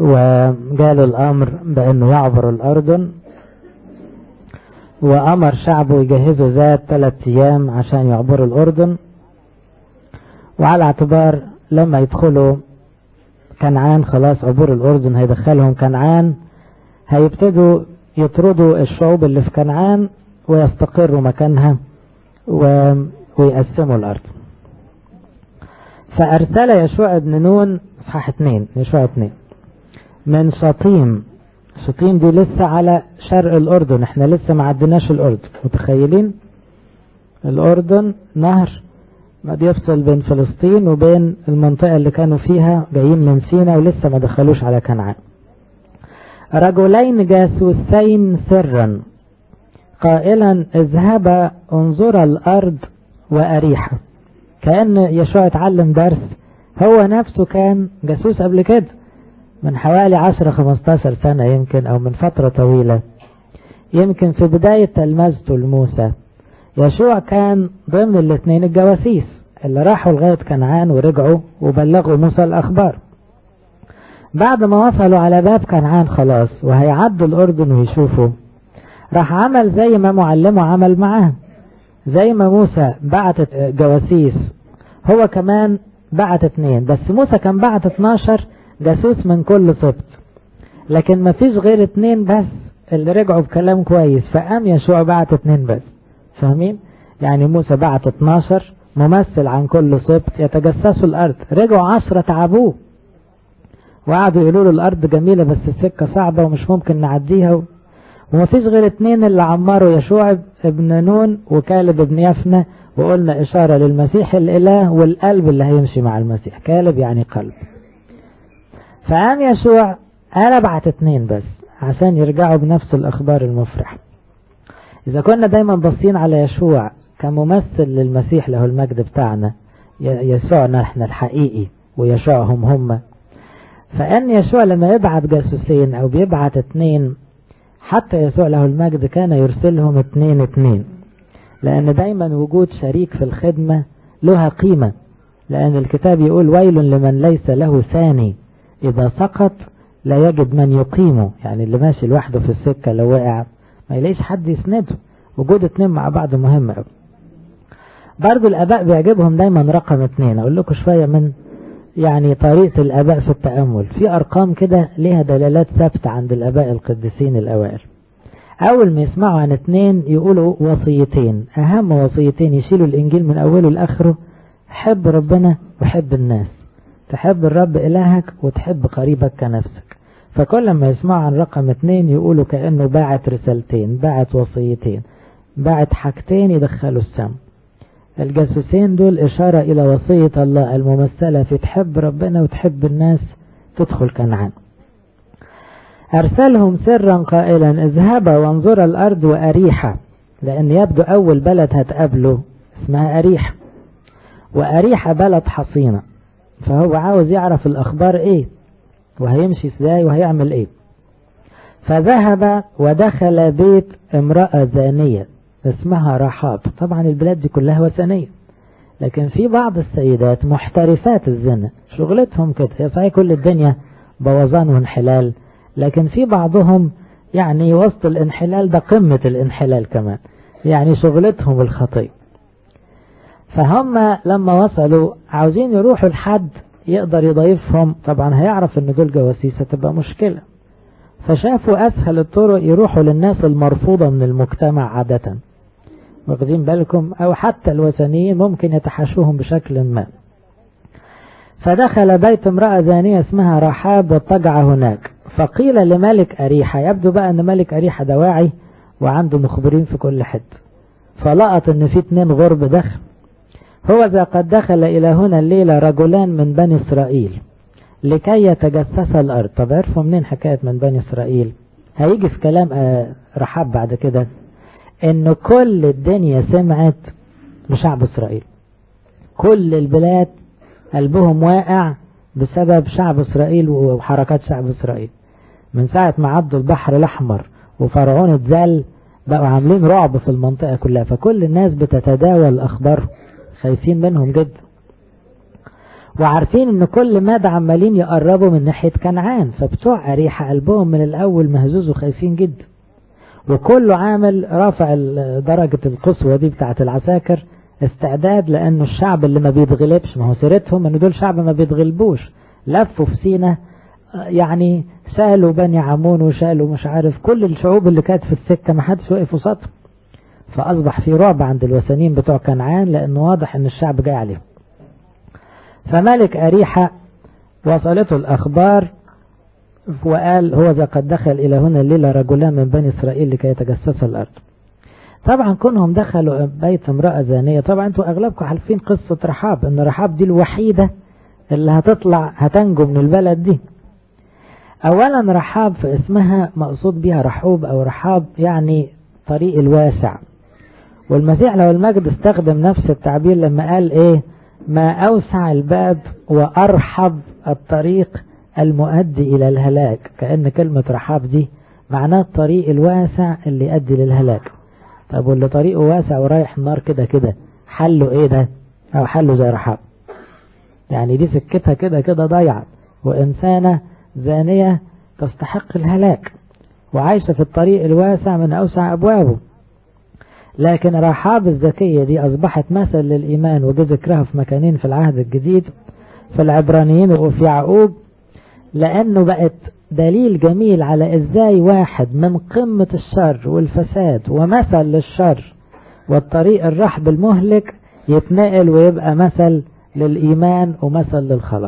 وجاله الأمر بأنه يعبر الأردن وأمر شعبه يجهزوا ذات ثلاث أيام عشان يعبروا الأردن وعلى اعتبار لما يدخلوا كنعان خلاص عبور الأردن هيدخلهم كنعان هيبتدوا يطردوا الشعوب اللي في كنعان ويستقروا مكانها و... ويقسموا الأرض فأرسل يشوع بن نون صحاح اتنين يشوع اتنين من شطيم شطيم دي لسه على شرق الأردن احنا لسه ما عدناش الأردن متخيلين الأردن نهر ما بيفصل بين فلسطين وبين المنطقة اللي كانوا فيها جايين من سينا ولسه ما دخلوش على كنعان رجلين جاسوسين سرا قائلا اذهبا انظر الأرض وأريحة كأن يشوع اتعلم درس هو نفسه كان جاسوس قبل كده من حوالي عشرة خمستاشر سنة يمكن أو من فترة طويلة يمكن في بداية تلمذته لموسى يشوع كان ضمن الاثنين الجواسيس اللي راحوا لغاية كنعان ورجعوا وبلغوا موسى الأخبار بعد ما وصلوا على باب كنعان خلاص وهيعدوا الأردن ويشوفوا راح عمل زي ما معلمه عمل معاه زي ما موسى بعت جواسيس هو كمان بعت اتنين بس موسى كان بعت 12 جاسوس من كل سبط لكن ما فيش غير اتنين بس اللي رجعوا بكلام كويس فقام يشوع بعت اتنين بس فاهمين يعني موسى بعت 12 ممثل عن كل سبط يتجسسوا الارض رجعوا عشرة تعبوه وقعدوا يقولوا له الارض جميلة بس السكة صعبة ومش ممكن نعديها و... ومفيش غير اتنين اللي عمروا يشوع ابن نون وكالب ابن يفنى وقلنا اشارة للمسيح الاله والقلب اللي هيمشي مع المسيح كالب يعني قلب فقام يشوع انا بعت اتنين بس عشان يرجعوا بنفس الاخبار المفرحة اذا كنا دايما باصين على يشوع كممثل للمسيح له المجد بتاعنا يسوعنا احنا الحقيقي ويشوعهم هم فان يشوع لما يبعت جاسوسين او بيبعت اتنين حتى يسوع له المجد كان يرسلهم اتنين اتنين لان دايما وجود شريك في الخدمة لها قيمة لان الكتاب يقول ويل لمن ليس له ثاني اذا سقط لا يجد من يقيمه يعني اللي ماشي لوحده في السكة لو وقع ما يلاقيش حد يسنده وجود اتنين مع بعض مهم قوي برضو الاباء بيعجبهم دايما رقم اتنين اقول لكم شوية من يعني طريقة الاباء في التأمل في ارقام كده ليها دلالات ثابتة عند الاباء القديسين الاوائل اول ما يسمعوا عن اتنين يقولوا وصيتين اهم وصيتين يشيلوا الانجيل من اوله لاخره حب ربنا وحب الناس تحب الرب الهك وتحب قريبك كنفسك فكل ما يسمعوا عن رقم اتنين يقولوا كأنه باعت رسالتين باعت وصيتين باعت حاجتين يدخلوا السم الجاسوسين دول إشارة إلى وصية الله الممثلة في تحب ربنا وتحب الناس تدخل كنعان أرسلهم سرا قائلا اذهبا وانظر الأرض وأريحة لأن يبدو أول بلد هتقابله اسمها أريحة وأريحة بلد حصينة فهو عاوز يعرف الأخبار إيه وهيمشي ازاي وهيعمل ايه فذهب ودخل بيت امرأة زانية اسمها رحاب طبعا البلاد دي كلها وثنية لكن في بعض السيدات محترفات الزنا شغلتهم كده هي صحيح كل الدنيا بوظان وانحلال لكن في بعضهم يعني وسط الانحلال ده قمة الانحلال كمان يعني شغلتهم الخطية فهم لما وصلوا عاوزين يروحوا لحد يقدر يضيفهم طبعا هيعرف ان دول جواسيس هتبقى مشكلة فشافوا اسهل الطرق يروحوا للناس المرفوضة من المجتمع عادة واخدين بالكم او حتى الوثنيين ممكن يتحاشوهم بشكل ما فدخل بيت امرأة زانية اسمها رحاب واضطجع هناك فقيل لملك أريحة يبدو بقى ان ملك أريحة دواعي وعنده مخبرين في كل حتة فلقط ان في اتنين غرب دخل هو ذا قد دخل إلى هنا الليلة رجلان من بني إسرائيل لكي يتجسس الأرض طب عرفوا منين حكاية من بني إسرائيل هيجي في كلام رحاب بعد كده إن كل الدنيا سمعت بشعب إسرائيل كل البلاد قلبهم واقع بسبب شعب إسرائيل وحركات شعب إسرائيل من ساعة ما عدوا البحر الأحمر وفرعون اتزل بقوا عاملين رعب في المنطقة كلها فكل الناس بتتداول أخبارهم خايفين منهم جدا وعارفين ان كل مدى عمالين يقربوا من ناحية كنعان فبتوع أريحة قلبهم من الأول مهزوز وخايفين جدا وكله عامل رافع درجة القسوة دي بتاعت العساكر استعداد لأنه الشعب اللي ما بيتغلبش ما هو سيرتهم ان دول شعب ما بيتغلبوش لفوا في سينا يعني سالوا بني عمون وشالوا مش عارف كل الشعوب اللي كانت في السكة ما حدش وقف وسطهم فأصبح في رعب عند الوثنيين بتوع كنعان لأنه واضح ان الشعب جاي عليهم فملك أريحة وصلته الأخبار وقال هو ذا قد دخل إلى هنا الليلة رجلان من بني إسرائيل لكي يتجسس الأرض طبعا كونهم دخلوا بيت امرأة زانية طبعا انتوا أغلبكم عارفين قصة رحاب ان رحاب دي الوحيدة اللي هتطلع هتنجو من البلد دي أولا رحاب في اسمها مقصود بها رحوب أو رحاب يعني طريق الواسع والمسيح لو المجد استخدم نفس التعبير لما قال ايه ما أوسع الباب وأرحب الطريق المؤدي إلى الهلاك كأن كلمة رحاب دي معناه الطريق الواسع اللي يؤدي للهلاك طب واللي طريقه واسع ورايح النار كده كده حله ايه ده او حله زي رحاب يعني دي سكتها كده كده ضايعة وإنسانة زانية تستحق الهلاك وعايشة في الطريق الواسع من أوسع أبوابه لكن رحاب الذكية دي أصبحت مثل للإيمان وجه ذكرها في مكانين في العهد الجديد في العبرانيين وفي يعقوب لأنه بقت دليل جميل على إزاي واحد من قمة الشر والفساد ومثل للشر والطريق الرحب المهلك يتنقل ويبقى مثل للإيمان ومثل للخلاص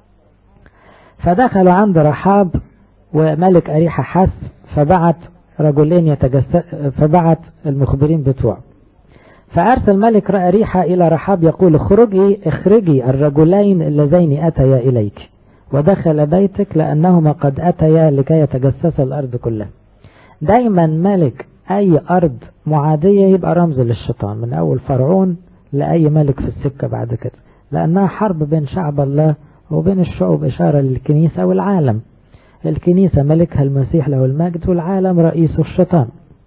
فدخلوا عند رحاب وملك أريحة حس فبعت رجلين يتجسد فبعت المخبرين بتوعه فأرسل ملك أريحة إلى رحاب يقول اخرجي اخرجي الرجلين اللذين أتيا إليك ودخل بيتك لأنهما قد أتيا لكي يتجسس الأرض كلها دايما ملك أي أرض معادية يبقى رمز للشيطان من أول فرعون لأي ملك في السكة بعد كده لأنها حرب بين شعب الله وبين الشعوب إشارة للكنيسة والعالم الكنيسة ملكها المسيح له المجد والعالم رئيسه الشيطان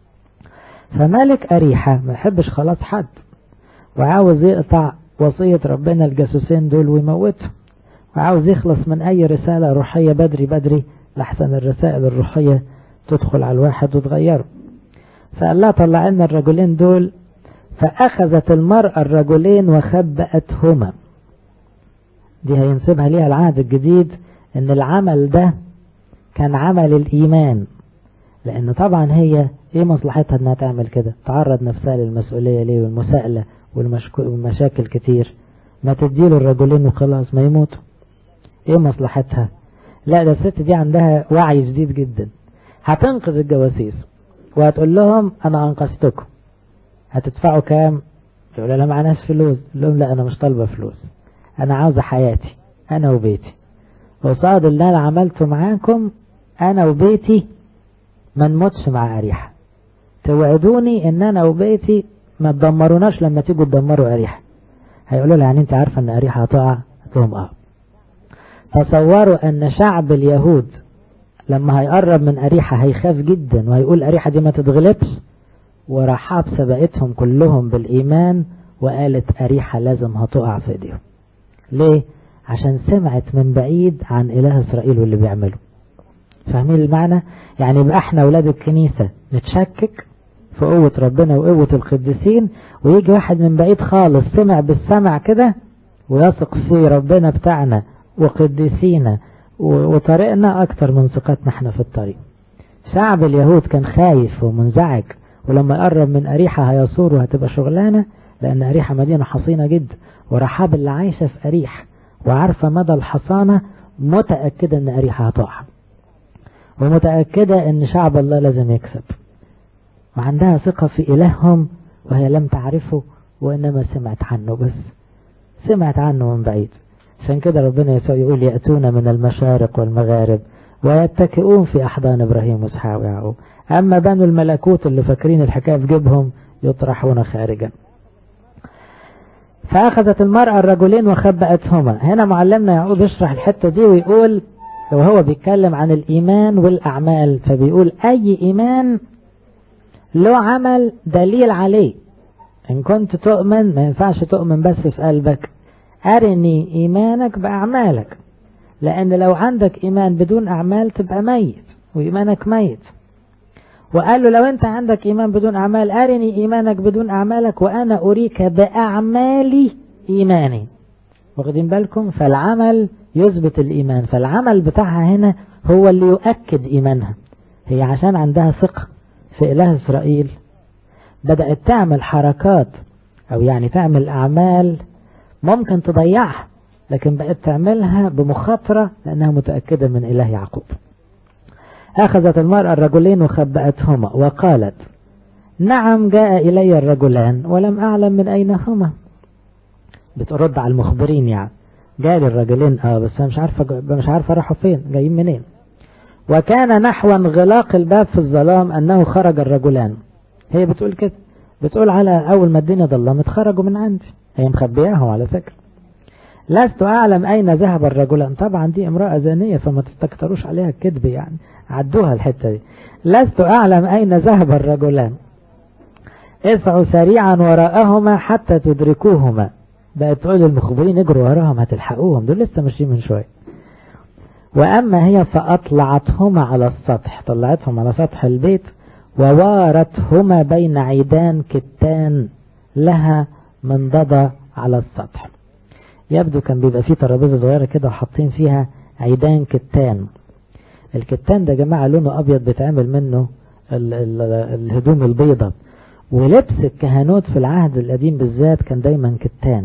فملك أريحة ما يحبش خلاص حد وعاوز يقطع وصية ربنا الجاسوسين دول ويموتهم وعاوز يخلص من أي رسالة روحية بدري بدري لحسن الرسائل الروحية تدخل على الواحد وتغيره فقال لها طلع لنا الرجلين دول فأخذت المرأة الرجلين وخبأتهما دي هينسبها ليها العهد الجديد ان العمل ده كان عمل الإيمان لأن طبعا هي ايه مصلحتها انها تعمل كده تعرض نفسها للمسؤولية ليه والمساءلة والمشاكل كتير ما تديله الرجلين وخلاص ما يموتوا ايه مصلحتها لا ده الست دي عندها وعي جديد جدا هتنقذ الجواسيس وهتقول لهم انا انقذتكم هتدفعوا كام يقول لها معناش فلوس لهم لا انا مش طالبه فلوس انا عاوزه حياتي انا وبيتي وصاد اللي انا عملته معاكم انا وبيتي ما نموتش مع اريحه توعدوني ان انا وبيتي ما تدمروناش لما تيجوا تدمروا اريحه هيقولوا لها يعني انت عارفه ان اريحه هتقع لهم اه تصوروا ان شعب اليهود لما هيقرب من أريحة هيخاف جدا وهيقول أريحة دي ما تتغلبش ورحاب سبقتهم كلهم بالإيمان وقالت أريحة لازم هتقع في ايديهم ليه؟ عشان سمعت من بعيد عن إله إسرائيل واللي بيعمله فاهمين المعنى؟ يعني يبقى احنا ولاد الكنيسة نتشكك في قوة ربنا وقوة القديسين ويجي واحد من بعيد خالص سمع بالسمع كده ويثق في ربنا بتاعنا وقديسينا وطريقنا أكتر من ثقتنا احنا في الطريق شعب اليهود كان خايف ومنزعج ولما يقرب من أريحة هيصور وهتبقى شغلانة لأن أريحة مدينة حصينة جدا ورحاب اللي عايشة في أريح وعارفة مدى الحصانة متأكدة أن أريحة هتقع ومتأكدة أن شعب الله لازم يكسب وعندها ثقة في إلههم وهي لم تعرفه وإنما سمعت عنه بس سمعت عنه من بعيد عشان كده ربنا يسوع يقول يأتون من المشارق والمغارب ويتكئون في أحضان إبراهيم وإسحاق ويعقوب أما بنو الملكوت اللي فاكرين الحكاية في جيبهم يطرحون خارجا فأخذت المرأة الرجلين وخبأتهما هنا معلمنا يعقوب يشرح الحتة دي ويقول وهو بيتكلم عن الإيمان والأعمال فبيقول أي إيمان له عمل دليل عليه إن كنت تؤمن ما ينفعش تؤمن بس في قلبك أرني إيمانك بأعمالك لأن لو عندك إيمان بدون أعمال تبقى ميت وإيمانك ميت وقال له لو أنت عندك إيمان بدون أعمال أرني إيمانك بدون أعمالك وأنا أريك بأعمالي إيماني واخدين بالكم فالعمل يثبت الإيمان فالعمل بتاعها هنا هو اللي يؤكد إيمانها هي عشان عندها ثقة في إله إسرائيل بدأت تعمل حركات أو يعني تعمل أعمال ممكن تضيعها لكن بقت تعملها بمخاطرة لأنها متأكدة من إله يعقوب أخذت المرأة الرجلين وخبأتهما وقالت نعم جاء إلي الرجلان ولم أعلم من أين هما بترد على المخبرين يعني جالي الرجلين اه بس انا مش عارفه مش عارفه راحوا فين جايين منين وكان نحو انغلاق الباب في الظلام انه خرج الرجلان هي بتقول كده بتقول على اول ما الدنيا ظلمت خرجوا من عندي هي مخبياهم على فكره لست اعلم اين ذهب الرجلان طبعا دي امراه زانيه فما تستكتروش عليها الكذب يعني عدوها الحته دي لست اعلم اين ذهب الرجلان اسعوا سريعا وراءهما حتى تدركوهما بقت تقول للمخبرين اجروا وراهم هتلحقوهم دول لسه ماشيين من شويه واما هي فاطلعتهما على السطح طلعتهم على سطح البيت ووارتهما بين عيدان كتان لها منضدة على السطح يبدو كان بيبقى فيه ترابيزه صغيره كده وحاطين فيها عيدان كتان الكتان ده يا جماعه لونه ابيض بيتعمل منه ال ال الهدوم البيضة ولبس الكهنوت في العهد القديم بالذات كان دايما كتان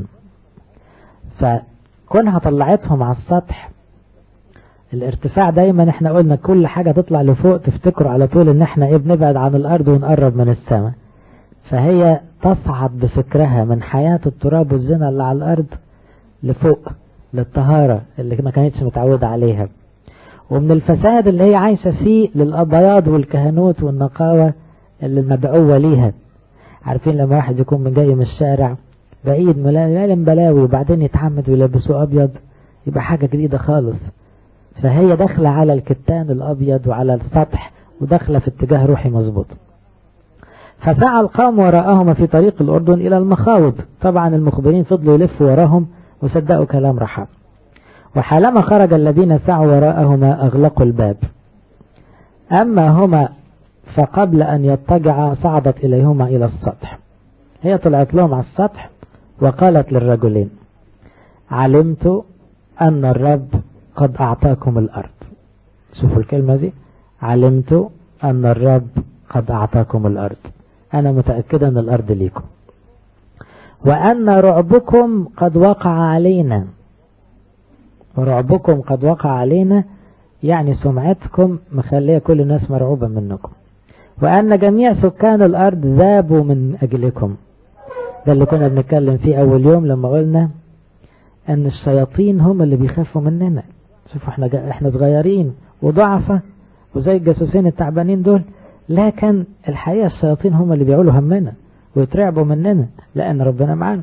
فكونها طلعتهم على السطح الارتفاع دايما احنا قلنا كل حاجة تطلع لفوق تفتكروا على طول ان احنا ايه بنبعد عن الارض ونقرب من السماء فهي تصعد بفكرها من حياة التراب والزنا اللي على الارض لفوق للطهارة اللي ما كانتش متعودة عليها ومن الفساد اللي هي عايشة فيه للبياض والكهنوت والنقاوة اللي المدعوة ليها عارفين لما واحد يكون من جاي من الشارع بعيد ملالم بلاوي وبعدين يتعمد ويلبسوه ابيض يبقى حاجة جديدة خالص فهي داخلة على الكتان الابيض وعلى السطح وداخلة في اتجاه روحي مظبوط فسعى القوم وراءهما في طريق الأردن إلى المخاوض طبعا المخبرين فضلوا يلفوا وراهم وصدقوا كلام رحاب وحالما خرج الذين سعوا وراءهما أغلقوا الباب أما هما فقبل أن يضطجعا صعدت إليهما إلى السطح هي طلعت لهم على السطح وقالت للرجلين علمت أن الرب قد أعطاكم الأرض شوفوا الكلمة دي علمت أن الرب قد أعطاكم الأرض أنا متأكدة أن الأرض ليكم وأن رعبكم قد وقع علينا ورعبكم قد وقع علينا يعني سمعتكم مخلية كل الناس مرعوبة منكم وأن جميع سكان الأرض ذابوا من أجلكم ده اللي كنا بنتكلم فيه أول يوم لما قلنا أن الشياطين هم اللي بيخافوا مننا شوفوا احنا جا احنا صغيرين وضعفة وزي الجاسوسين التعبانين دول لكن الحقيقة الشياطين هم اللي بيعولوا همنا ويترعبوا مننا لأن ربنا معانا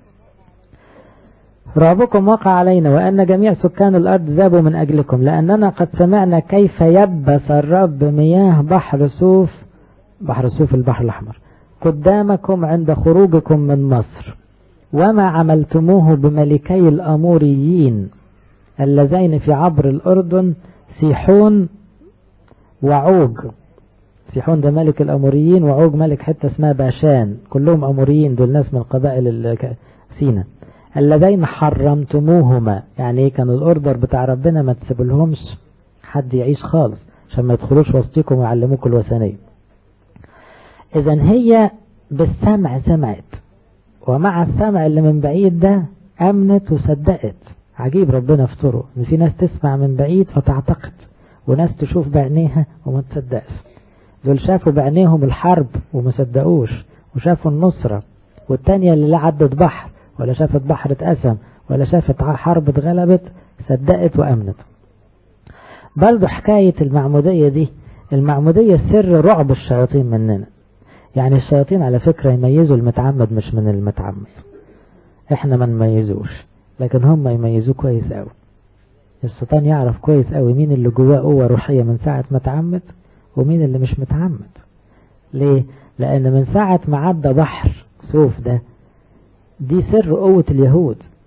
رعبكم وقع علينا وأن جميع سكان الأرض ذابوا من أجلكم لأننا قد سمعنا كيف يبس الرب مياه بحر سوف بحر سوف البحر الأحمر قدامكم عند خروجكم من مصر وما عملتموه بملكي الأموريين اللذين في عبر الأردن سيحون وعوج سيحون ده ملك الأموريين وعوج ملك حتة اسمها باشان كلهم أموريين دول ناس من قبائل سينا اللذين حرمتموهما يعني ايه كان الاوردر بتاع ربنا ما تسيبلهمش حد يعيش خالص عشان ما يدخلوش وسطيكم ويعلموكم الوثنية اذا هي بالسمع سمعت ومع السمع اللي من بعيد ده امنت وصدقت عجيب ربنا فطره ان في ناس تسمع من بعيد فتعتقد وناس تشوف بعينيها وما تصدقش دول شافوا بعينيهم الحرب وما صدقوش وشافوا النصرة والتانية اللي لا عدت بحر ولا شافت بحر اتقسم ولا شافت حرب اتغلبت صدقت وامنت برضه حكاية المعمودية دي المعمودية سر رعب الشياطين مننا يعني الشياطين على فكرة يميزوا المتعمد مش من المتعمد احنا ما نميزوش لكن هم يميزوه كويس قوي الشيطان يعرف كويس قوي مين اللي جواه قوة روحية من ساعة ما تعمد ومين اللي مش متعمد ليه لان من ساعة ما عدى بحر صوف ده دي سر قوة اليهود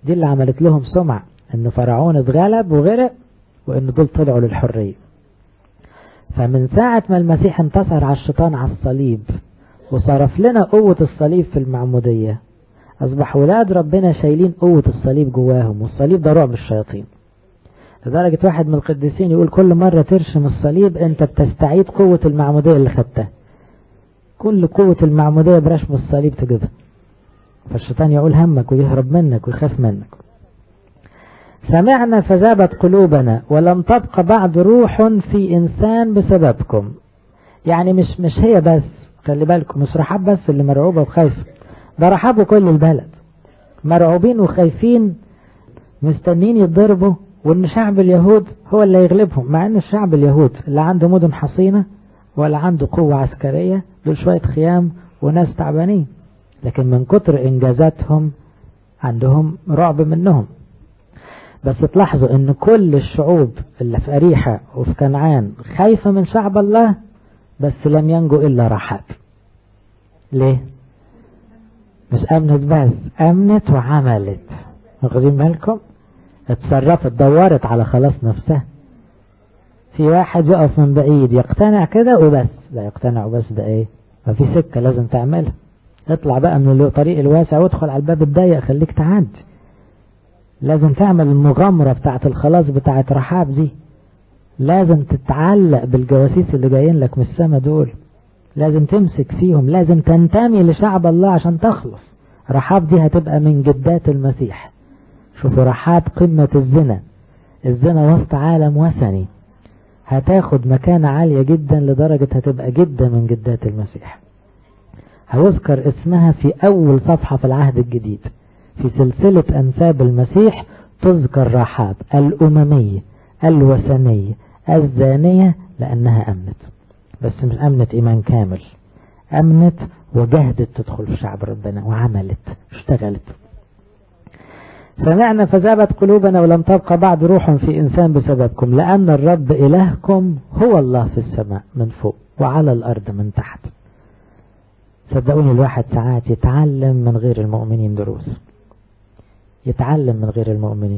دي اللي عملت لهم سمع ان فرعون اتغلب وغرق وان دول طلعوا للحرية فمن ساعة ما المسيح انتصر على الشيطان على الصليب وصرف لنا قوة الصليب في المعمودية أصبح ولاد ربنا شايلين قوة الصليب جواهم والصليب ده رعب الشياطين لدرجة واحد من القديسين يقول كل مرة ترشم الصليب انت بتستعيد قوة المعمودية اللي خدتها كل قوة المعمودية برشم الصليب تجيبها فالشيطان يقول همك ويهرب منك ويخاف منك سمعنا فذابت قلوبنا ولم تبق بعد روح في إنسان بسببكم يعني مش مش هي بس خلي بالكم مش رحاب بس اللي مرعوبة وخايفة ده رحابوا كل البلد مرعوبين وخايفين مستنين يتضربوا وان شعب اليهود هو اللي يغلبهم مع ان الشعب اليهود اللي عنده مدن حصينة ولا عنده قوة عسكرية دول شوية خيام وناس تعبانين لكن من كتر انجازاتهم عندهم رعب منهم بس تلاحظوا ان كل الشعوب اللي في أريحة وفي كنعان خايفة من شعب الله بس لم ينجو إلا رحاب ليه مش أمنت بس أمنت وعملت واخدين بالكم اتصرفت دورت على خلاص نفسها في واحد يقف من بعيد يقتنع كده وبس لا يقتنع وبس ده ايه ما في سكة لازم تعملها اطلع بقى من الطريق الواسع وادخل على الباب الضيق خليك تعدي لازم تعمل المغامرة بتاعت الخلاص بتاعت رحاب دي لازم تتعلق بالجواسيس اللي جايين لك من السما دول لازم تمسك فيهم لازم تنتمي لشعب الله عشان تخلص رحاب دي هتبقى من جدات المسيح شوفوا رحاب قمة الزنا الزنا وسط عالم وثني هتاخد مكانة عالية جدا لدرجة هتبقى جدة من جدات المسيح هيذكر اسمها في أول صفحة في العهد الجديد في سلسلة أنساب المسيح تذكر رحاب الأممية الوثنية الزانية لأنها أمنت بس مش أمنت إيمان كامل أمنت وجهدت تدخل في شعب ربنا وعملت اشتغلت سمعنا فذابت قلوبنا ولم تبقى بعد روح في إنسان بسببكم لأن الرب إلهكم هو الله في السماء من فوق وعلى الأرض من تحت صدقوني الواحد ساعات يتعلم من غير المؤمنين دروس يتعلم من غير المؤمنين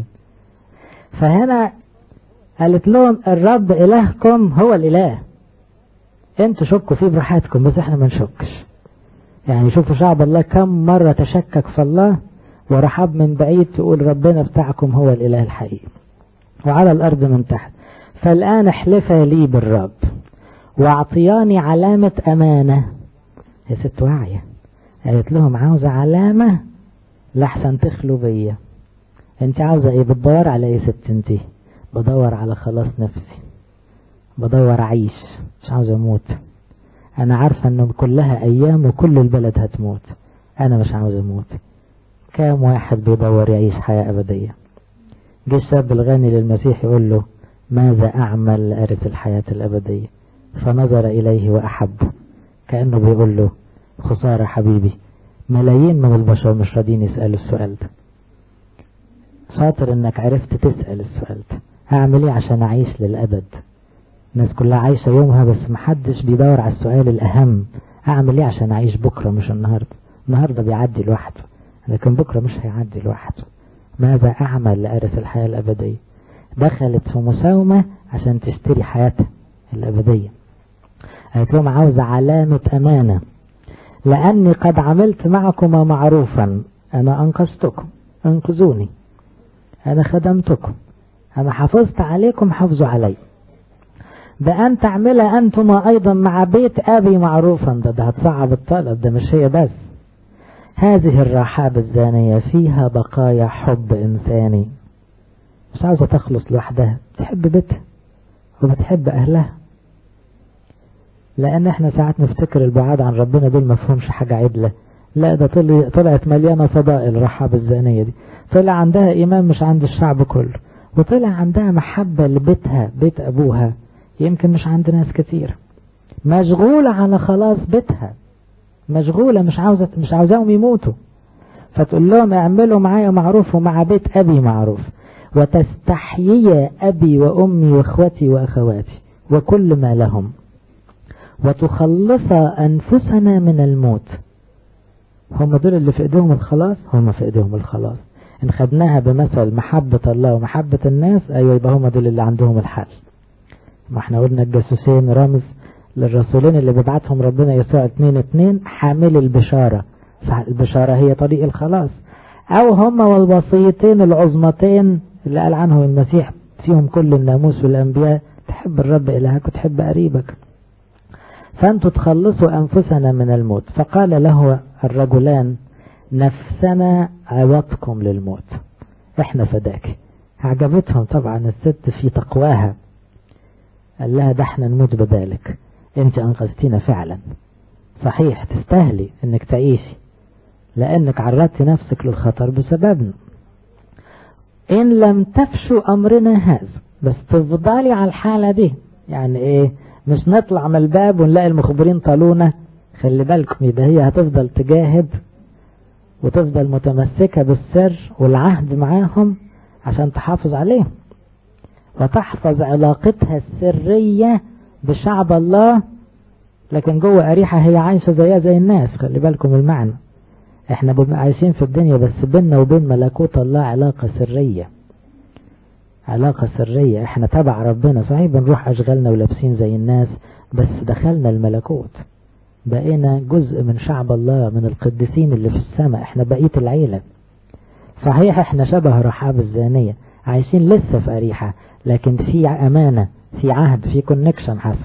فهنا قالت لهم الرب إلهكم هو الإله انتوا شكوا فيه براحتكم بس احنا ما نشكش يعني شوفوا شعب الله كم مرة تشكك في الله ورحب من بعيد تقول ربنا بتاعكم هو الإله الحقيقي وعلى الأرض من تحت فالآن احلفا لي بالرب واعطياني علامة أمانة يا ست واعية قالت لهم عاوزة علامة لحسن تخلوا بيا انت عاوزة ايه بتدور على ايه ست انتي بدور على خلاص نفسي بدور اعيش مش عاوز اموت انا عارفة انه كلها ايام وكل البلد هتموت انا مش عاوز اموت كام واحد بيدور يعيش حياة ابدية جه الشاب الغني للمسيح يقول له ماذا اعمل لارث الحياة الابدية فنظر اليه واحبه كأنه بيقول له خسارة حبيبي ملايين من البشر مش راضيين يسألوا السؤال ده شاطر انك عرفت تسأل السؤال ده اعمل ايه عشان اعيش للابد الناس كلها عايشة يومها بس محدش بيدور على السؤال الاهم اعمل ايه عشان اعيش بكرة مش النهاردة النهاردة بيعدي لوحده لكن بكرة مش هيعدي لوحده ماذا اعمل لأرث الحياة الابدية دخلت في مساومة عشان تشتري حياتها الابدية قالت لهم عاوز علامة امانة لاني قد عملت معكما معروفا انا انقذتكم انقذوني انا خدمتكم انا حافظت عليكم حافظوا علي بأن تعمل أنتما أيضا مع بيت أبي معروفا ده ده هتصعب الطلب ده مش هي بس هذه الرحاب الزانية فيها بقايا حب إنساني مش عاوزة تخلص لوحدها بتحب بيتها وبتحب أهلها لأن احنا ساعات نفتكر البعاد عن ربنا دول مفهومش حاجة عدلة لا ده طلعت مليانة فضائل الرحاب الزانية دي طلع عندها إيمان مش عند الشعب كله وطلع عندها محبة لبيتها بيت أبوها يمكن مش عند ناس كتير مشغولة على خلاص بيتها مشغولة مش عاوزة مش عاوزاهم يموتوا فتقول لهم اعملوا معايا معروف ومع بيت أبي معروف وتستحيي أبي وأمي وأخوتي وأخواتي وكل ما لهم وتخلص أنفسنا من الموت هم دول اللي في ايديهم الخلاص هم في ايديهم الخلاص ان خدناها بمثل محبة الله ومحبة الناس ايوه يبقى هم دول اللي عندهم الحل ما احنا قلنا الجاسوسين رمز للرسولين اللي بيبعتهم ربنا يسوع اتنين اتنين حامل البشارة فالبشارة هي طريق الخلاص او هم والوصيتين العظمتين اللي قال عنهم المسيح فيهم كل الناموس والانبياء تحب الرب الهك وتحب قريبك فانتوا تخلصوا انفسنا من الموت فقال له الرجلان نفسنا عوضكم للموت احنا فداك عجبتهم طبعا الست في تقواها قال لها ده احنا نموت بدالك انت انقذتينا فعلا صحيح تستاهلي انك تعيشي لانك عرضتي نفسك للخطر بسببنا ان لم تفشوا امرنا هذا بس تفضلي على الحالة دي يعني ايه مش نطلع من الباب ونلاقي المخبرين طالونا خلي بالكم يبقى هي هتفضل تجاهد وتفضل متمسكة بالسر والعهد معاهم عشان تحافظ عليهم وتحفظ علاقتها السرية بشعب الله لكن جوه أريحة هي عايشة زيها زي الناس خلي بالكم المعنى احنا بنبقى عايشين في الدنيا بس بيننا وبين ملكوت الله علاقة سرية علاقة سرية احنا تبع ربنا صحيح بنروح اشغالنا ولابسين زي الناس بس دخلنا الملكوت بقينا جزء من شعب الله من القديسين اللي في السماء احنا بقية العيلة صحيح احنا شبه رحاب الزانية عايشين لسه في أريحة لكن في أمانة في عهد في كونكشن حسب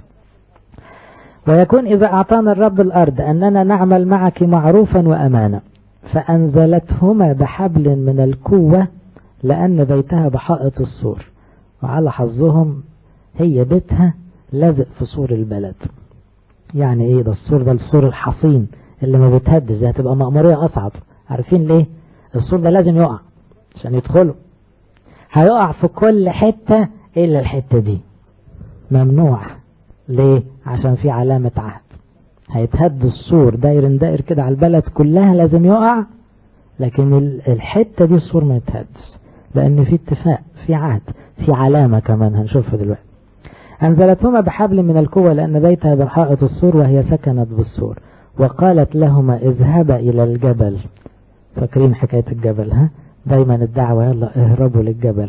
ويكون إذا أعطانا الرب الأرض أننا نعمل معك معروفا وأمانة فأنزلتهما بحبل من الكوة لأن بيتها بحائط السور وعلى حظهم هي بيتها لازق في سور البلد يعني ايه ده السور ده السور الحصين اللي ما بيتهدش ده هتبقى مأمورية أصعب عارفين ليه السور ده لازم يقع عشان يدخلوا هيقع في كل حتة إلا الحتة دي ممنوع ليه عشان في علامة عهد هيتهد السور داير داير كده على البلد كلها لازم يقع لكن الحتة دي السور ما يتهدش لأن في اتفاق في عهد في علامة كمان هنشوفها دلوقتي أنزلتهما بحبل من القوة لأن بيتها بحائط السور وهي سكنت بالسور وقالت لهما اذهبا إلى الجبل فاكرين حكاية الجبل ها دايما الدعوة يلا اهربوا للجبل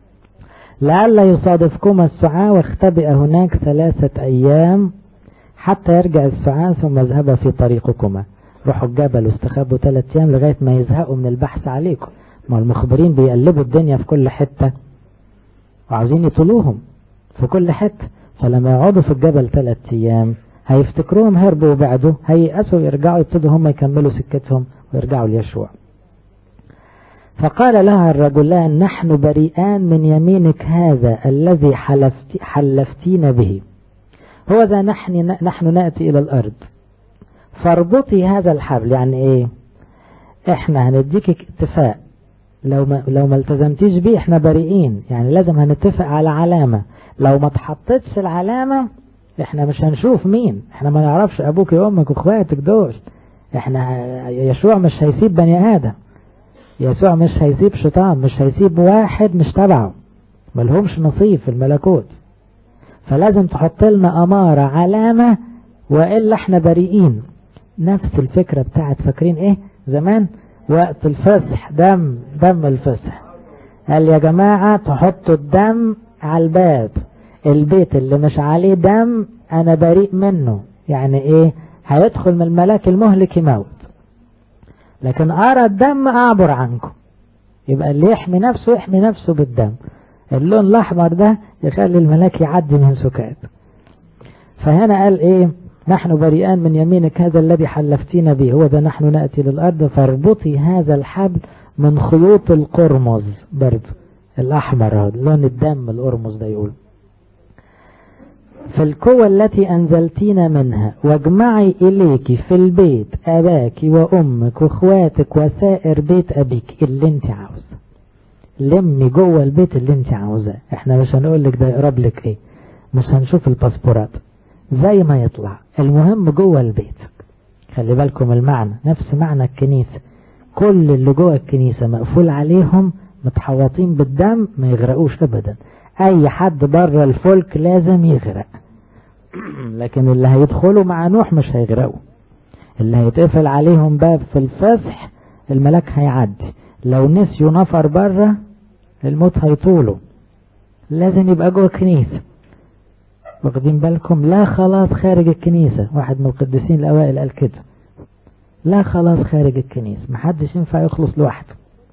لعل يصادفكما السعاة واختبئ هناك ثلاثة أيام حتى يرجع السعاة ثم اذهبا في طريقكما روحوا الجبل واستخبوا ثلاثة أيام لغاية ما يزهقوا من البحث عليكم ما المخبرين بيقلبوا الدنيا في كل حتة وعاوزين يطلوهم في كل حتة فلما يقعدوا في الجبل ثلاثة أيام هيفتكروهم هربوا وبعدوا هيأسوا يرجعوا يبتدوا هم يكملوا سكتهم ويرجعوا ليشوع فقال لها الرجلان نحن بريئان من يمينك هذا الذي حلفت حلفتين به هو ذا نحن, نحن نأتي إلى الأرض فاربطي هذا الحبل يعني ايه احنا هنديك اتفاق لو ما, لو ما التزمتيش بيه احنا بريئين يعني لازم هنتفق على علامة لو ما تحطتش العلامة احنا مش هنشوف مين احنا ما نعرفش ابوك وامك واخواتك دول احنا يشوع مش هيسيب بني ادم يسوع مش هيسيب شيطان مش هيسيب واحد مش تبعه ملهمش نصيب في الملكوت فلازم تحط لنا امارة علامة والا احنا بريئين نفس الفكرة بتاعت فاكرين ايه زمان وقت الفصح دم دم الفصح قال يا جماعة تحطوا الدم على الباب البيت اللي مش عليه دم انا بريء منه يعني ايه هيدخل من الملاك المهلك يموت لكن ارى الدم اعبر عنكم يبقى اللي يحمي نفسه يحمي نفسه بالدم اللون الاحمر ده يخلي الملاك يعدي من سكات فهنا قال ايه نحن بريئان من يمينك هذا الذي حلفتينا به هو ذا نحن نأتي للأرض فاربطي هذا الحبل من خيوط القرمز برضه الأحمر هذا لون الدم القرمز ده يقول في القوة التي أنزلتينا منها واجمعي إليك في البيت أباك وأمك وإخواتك وسائر بيت أبيك اللي انت عاوزه لمي جوه البيت اللي انت عاوزاه احنا مش هنقول لك ده يقرب لك ايه مش هنشوف الباسبورات زي ما يطلع المهم جوه البيت خلي بالكم المعنى نفس معنى الكنيسة كل اللي جوه الكنيسة مقفول عليهم متحوطين بالدم ما يغرقوش ابدا اي حد بره الفلك لازم يغرق لكن اللي هيدخلوا مع نوح مش هيغرقوا اللي هيتقفل عليهم باب في الفصح الملاك هيعدي لو نسيوا نفر بره الموت هيطوله لازم يبقى جوه الكنيسة واخدين بالكم لا خلاص خارج الكنيسة واحد من القديسين الأوائل قال كده لا خلاص خارج الكنيسة محدش ينفع يخلص لوحده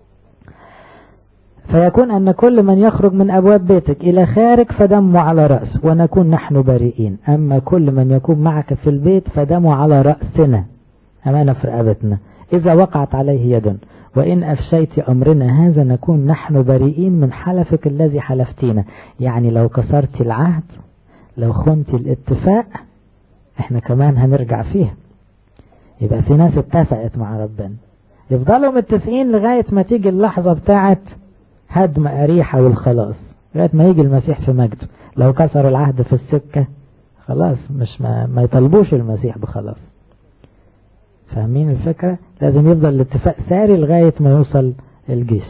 فيكون أن كل من يخرج من أبواب بيتك إلى خارج فدمه على رأس ونكون نحن بريئين أما كل من يكون معك في البيت فدمه على رأسنا أمانة في رقبتنا إذا وقعت عليه يد وإن أفشيت أمرنا هذا نكون نحن بريئين من حلفك الذي حلفتينا يعني لو كسرت العهد لو خنت الاتفاق احنا كمان هنرجع فيها يبقى في ناس اتفقت مع ربنا يفضلوا متفقين لغاية ما تيجي اللحظة بتاعت هدم أريحة والخلاص لغاية ما يجي المسيح في مجده لو كسر العهد في السكة خلاص مش ما, ما يطلبوش المسيح بخلاص فاهمين الفكرة لازم يفضل الاتفاق ساري لغاية ما يوصل الجيش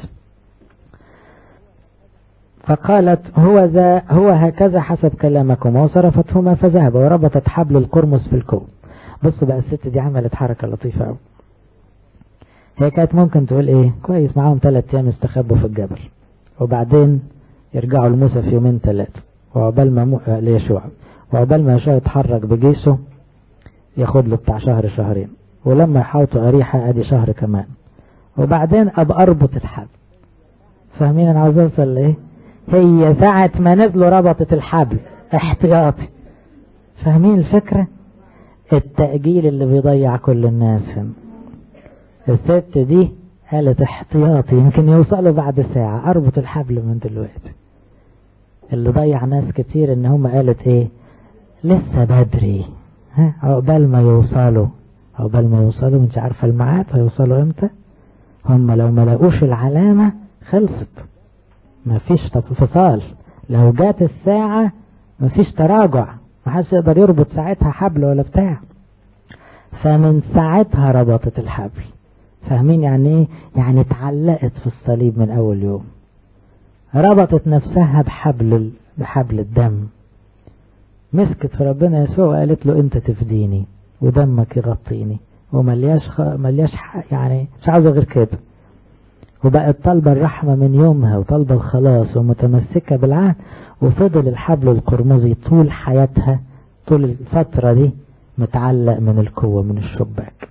فقالت هو ذا هو هكذا حسب كلامكم وصرفتهما فذهب وربطت حبل القرمز في الكوب بصوا بقى الست دي عملت حركة لطيفة قوي هي كانت ممكن تقول ايه كويس معاهم ثلاث ايام استخبوا في الجبل وبعدين يرجعوا لموسى في يومين ثلاثة وعقبال ما مو... ليشوع وعقبال ما يشوع يتحرك بجيشه ياخد له بتاع شهر شهرين ولما يحاوطوا أريحة ادي شهر كمان وبعدين ابقى اربط الحبل فاهمين انا عاوز اوصل لايه هي ساعة ما نزلوا ربطت الحبل احتياطي فاهمين الفكرة التأجيل اللي بيضيع كل الناس هنا الست دي قالت احتياطي يمكن يوصلوا بعد ساعة اربط الحبل من دلوقتي اللي ضيع ناس كتير ان هم قالت ايه لسه بدري ها عقبال ما يوصلوا عقبال ما يوصلوا مش عارفة الميعاد هيوصلوا امتى هم لو ما لقوش العلامة خلصت ما فيش انفصال لو جات الساعة ما فيش تراجع ما حدش يقدر يربط ساعتها حبل ولا بتاع فمن ساعتها ربطت الحبل فاهمين يعني ايه يعني اتعلقت في الصليب من اول يوم ربطت نفسها بحبل بحبل الدم مسكت في ربنا يسوع وقالت له انت تفديني ودمك يغطيني وملياش خ... ملياش ح... يعني مش عاوزه غير كده وبقت طالبه الرحمه من يومها وطالبه الخلاص ومتمسكه بالعهد وفضل الحبل القرمزي طول حياتها طول الفتره دي متعلق من القوه من الشباك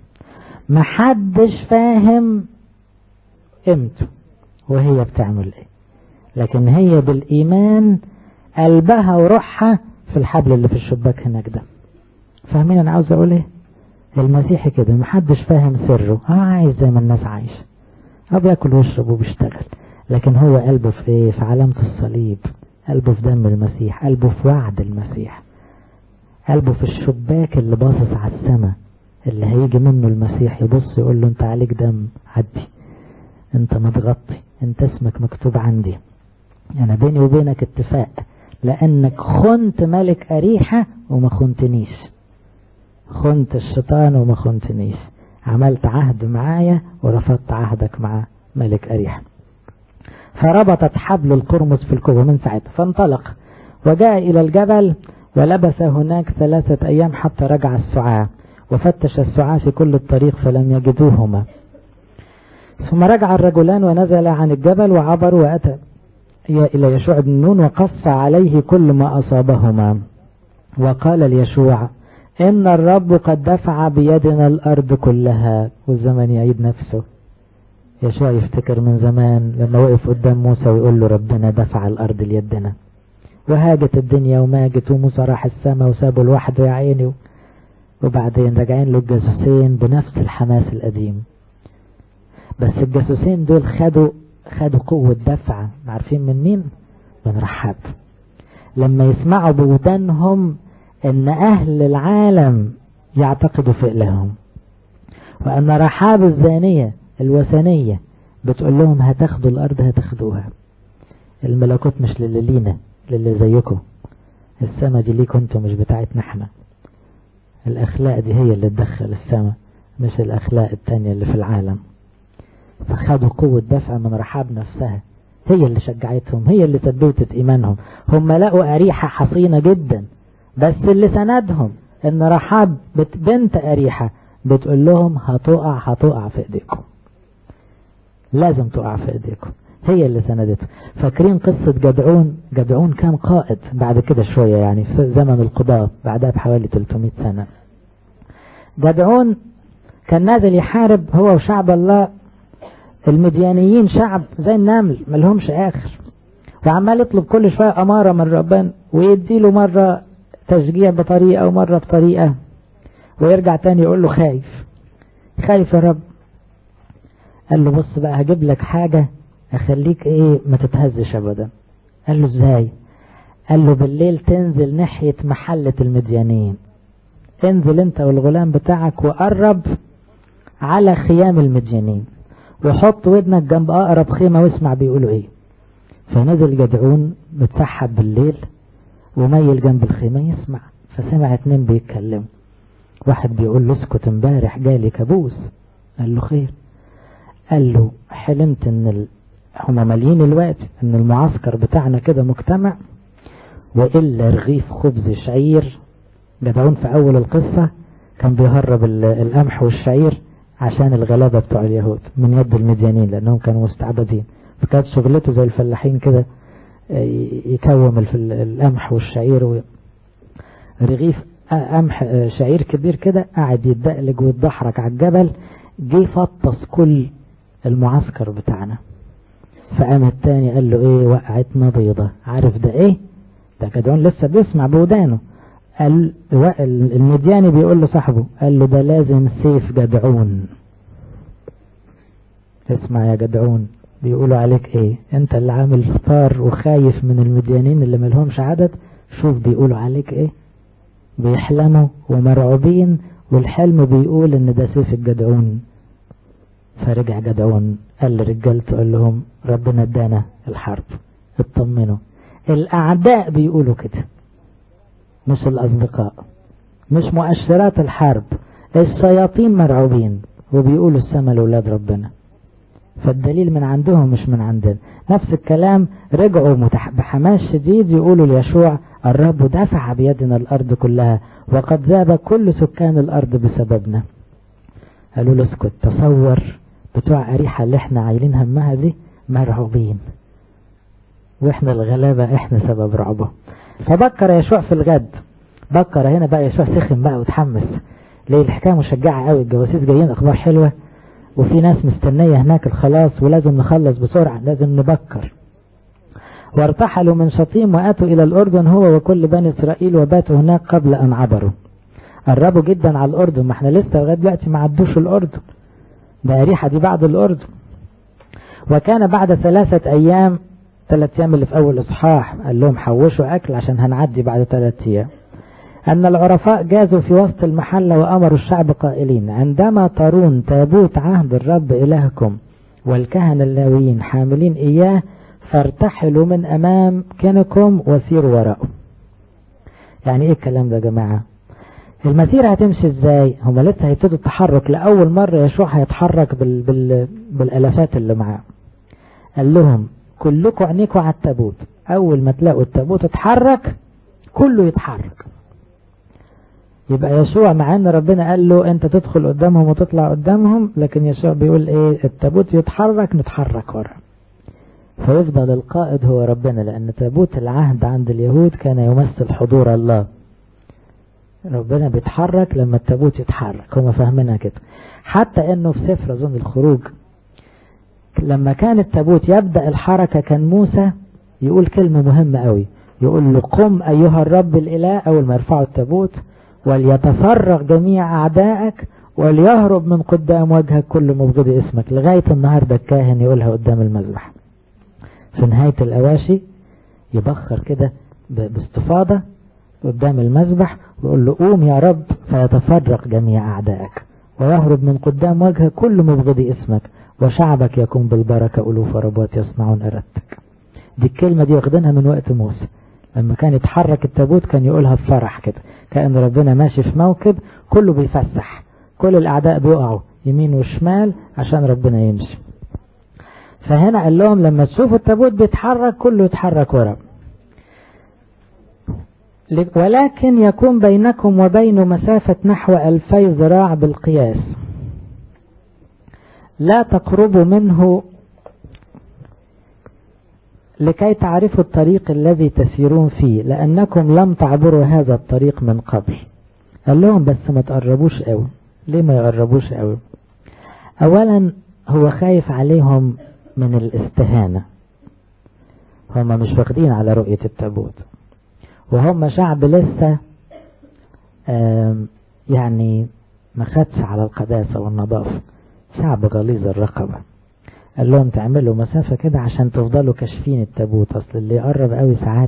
محدش فاهم قيمته وهي بتعمل ايه لكن هي بالايمان قلبها وروحها في الحبل اللي في الشباك هناك ده فاهمين انا عاوز اقول ايه المسيحي كده محدش فاهم سره اه عايش زي ما الناس عايشه اه بياكل ويشرب وبيشتغل لكن هو قلبه في ايه في علامة الصليب قلبه في دم المسيح قلبه في وعد المسيح قلبه في الشباك اللي باصص على السماء اللي هيجي منه المسيح يبص يقول له انت عليك دم عدي انت متغطي انت اسمك مكتوب عندي انا بيني وبينك اتفاق لانك خنت ملك اريحة وما خنتنيش خنت الشيطان وما خنتنيش عملت عهد معايا ورفضت عهدك مع ملك أريحة فربطت حبل القرمز في الكوبة من ساعتها فانطلق وجاء إلى الجبل ولبس هناك ثلاثة أيام حتى رجع السعاة وفتش السعاة في كل الطريق فلم يجدوهما ثم رجع الرجلان ونزل عن الجبل وعبروا وأتى إلى يشوع بن نون وقص عليه كل ما أصابهما وقال ليشوع إن الرب قد دفع بيدنا الأرض كلها والزمن يعيد نفسه يشوع يفتكر من زمان لما وقف قدام موسى ويقول له ربنا دفع الأرض ليدنا وهاجت الدنيا وماجت وموسى راح السماء وسابه لوحده يا عيني وبعدين راجعين له الجاسوسين بنفس الحماس القديم بس الجاسوسين دول خدوا خدوا قوة دفع عارفين من مين؟ من رحاب لما يسمعوا بودانهم ان اهل العالم يعتقدوا في الههم وان رحاب الزانية الوثنية بتقول لهم هتاخدوا الارض هتاخدوها الملكوت مش للي لينا للي زيكم السما دي ليكم انتم مش بتاعتنا احنا الاخلاق دي هي اللي تدخل السما مش الاخلاق التانية اللي في العالم فخدوا قوة دفع من رحاب نفسها هي اللي شجعتهم هي اللي ثبتت ايمانهم هم لقوا اريحة حصينة جدا بس اللي سندهم ان رحاب بنت اريحة بتقول لهم هتقع هتقع في ايديكم لازم تقع في ايديكم هي اللي سندته فاكرين قصة جدعون جدعون كان قائد بعد كده شوية يعني في زمن القضاء بعدها بحوالي 300 سنة جدعون كان نازل يحارب هو وشعب الله المديانيين شعب زي النمل ملهمش آخر وعمال يطلب كل شوية أمارة من ربنا ويديله مرة تشجيع بطريقة ومرة بطريقة ويرجع تاني يقول له خايف خايف يا رب قال له بص بقى هجيب لك حاجة اخليك ايه ما تتهزش ابدا قال له ازاي قال له بالليل تنزل ناحية محلة المديانين انزل انت والغلام بتاعك وقرب على خيام المديانين وحط ودنك جنب اقرب خيمة واسمع بيقولوا ايه فنزل جدعون متسحب بالليل وميل جنب الخيمة يسمع فسمع اتنين بيتكلموا واحد بيقول له اسكت امبارح جالي كابوس قال له خير قال له حلمت ان ال... هما مالين الوقت ان المعسكر بتاعنا كده مجتمع وإلا رغيف خبز شعير جدعون في أول القصة كان بيهرب القمح والشعير عشان الغلابة بتوع اليهود من يد المديانين لأنهم كانوا مستعبدين فكانت شغلته زي الفلاحين كده يكوم القمح والشعير و... رغيف قمح شعير كبير كده قاعد يتدقلج ويتدحرج على الجبل جه فطس كل المعسكر بتاعنا فقام التاني قال له ايه وقعتنا بيضة عارف ده ايه ده جدعون لسه بيسمع بودانه قال المدياني بيقول له صاحبه قال له ده لازم سيف جدعون اسمع يا جدعون بيقولوا عليك ايه انت اللي عامل فطار وخايف من المديانين اللي ملهمش عدد شوف بيقولوا عليك ايه بيحلموا ومرعوبين والحلم بيقول ان ده سيف الجدعون فرجع جدعون قال لرجالته قال لهم ربنا ادانا الحرب اطمنوا الاعداء بيقولوا كده مش الاصدقاء مش مؤشرات الحرب الشياطين مرعوبين وبيقولوا السما لولاد ربنا فالدليل من عندهم مش من عندنا نفس الكلام رجعوا بحماس شديد يقولوا ليشوع الرب دفع بيدنا الأرض كلها وقد ذاب كل سكان الأرض بسببنا قالوا له اسكت تصور بتوع أريحة اللي احنا عايلين همها دي مرعوبين واحنا الغلابة احنا سبب رعبه فبكر يشوع في الغد بكر هنا بقى يشوع سخن بقى وتحمس ليه الحكاية مشجعة قوي الجواسيس جايين اخبار حلوة وفي ناس مستنية هناك الخلاص ولازم نخلص بسرعة لازم نبكر وارتحلوا من شطيم واتوا الى الاردن هو وكل بني اسرائيل وباتوا هناك قبل ان عبروا قربوا جدا على الاردن ما احنا لسه لغايه دلوقتي ما عدوش الاردن ده اريحه دي بعد الاردن وكان بعد ثلاثة ايام ثلاث ايام اللي في اول اصحاح قال لهم حوشوا اكل عشان هنعدي بعد ثلاث ايام أن العرفاء جازوا في وسط المحلة وأمروا الشعب قائلين عندما ترون تابوت عهد الرب إلهكم والكهنة اللاويين حاملين إياه فارتحلوا من أمام كنكم وسيروا وراءه يعني إيه الكلام ده يا جماعة المسيرة هتمشي إزاي هم لسه هيبتدوا التحرك لأول مرة يشوع هيتحرك بال بال بالألافات اللي معاه قال لهم كلكم عينيكم على التابوت أول ما تلاقوا التابوت اتحرك كله يتحرك يبقى يسوع مع ان ربنا قال له انت تدخل قدامهم وتطلع قدامهم لكن يسوع بيقول ايه التابوت يتحرك نتحرك ورا فيفضل القائد هو ربنا لان تابوت العهد عند اليهود كان يمثل حضور الله ربنا بيتحرك لما التابوت يتحرك هم فاهمينها كده حتى انه في سفر اظن الخروج لما كان التابوت يبدأ الحركة كان موسى يقول كلمة مهمة قوي يقول له قم ايها الرب الاله اول ما يرفعوا التابوت وليتفرغ جميع أعدائك وليهرب من قدام وجهك كل مبغض اسمك لغاية النهاردة الكاهن يقولها قدام المذبح في نهاية الأواشي يبخر كده باستفاضة قدام المذبح ويقول له قوم يا رب فيتفرق جميع أعدائك ويهرب من قدام وجهك كل مبغض اسمك وشعبك يكون بالبركة ألوف ربوات يصنعون إرادتك دي الكلمة دي واخدينها من وقت موسى لما كان يتحرك التابوت كان يقولها بفرح كده كأن ربنا ماشي في موكب كله بيفسح كل الأعداء بيقعوا يمين وشمال عشان ربنا يمشي فهنا قال لهم لما تشوفوا التابوت بيتحرك كله يتحرك ورا ولكن يكون بينكم وبينه مسافة نحو ألفي ذراع بالقياس لا تقربوا منه لكي تعرفوا الطريق الذي تسيرون فيه لأنكم لم تعبروا هذا الطريق من قبل قال لهم بس ما تقربوش قوي ليه ما يقربوش قوي أولا هو خايف عليهم من الاستهانة هم مش واخدين على رؤية التابوت وهم شعب لسه يعني ما خدش على القداسة والنظافة شعب غليظ الرقبة قال لهم تعملوا مسافة كده عشان تفضلوا كاشفين التابوت اصل اللي يقرب قوي ساعات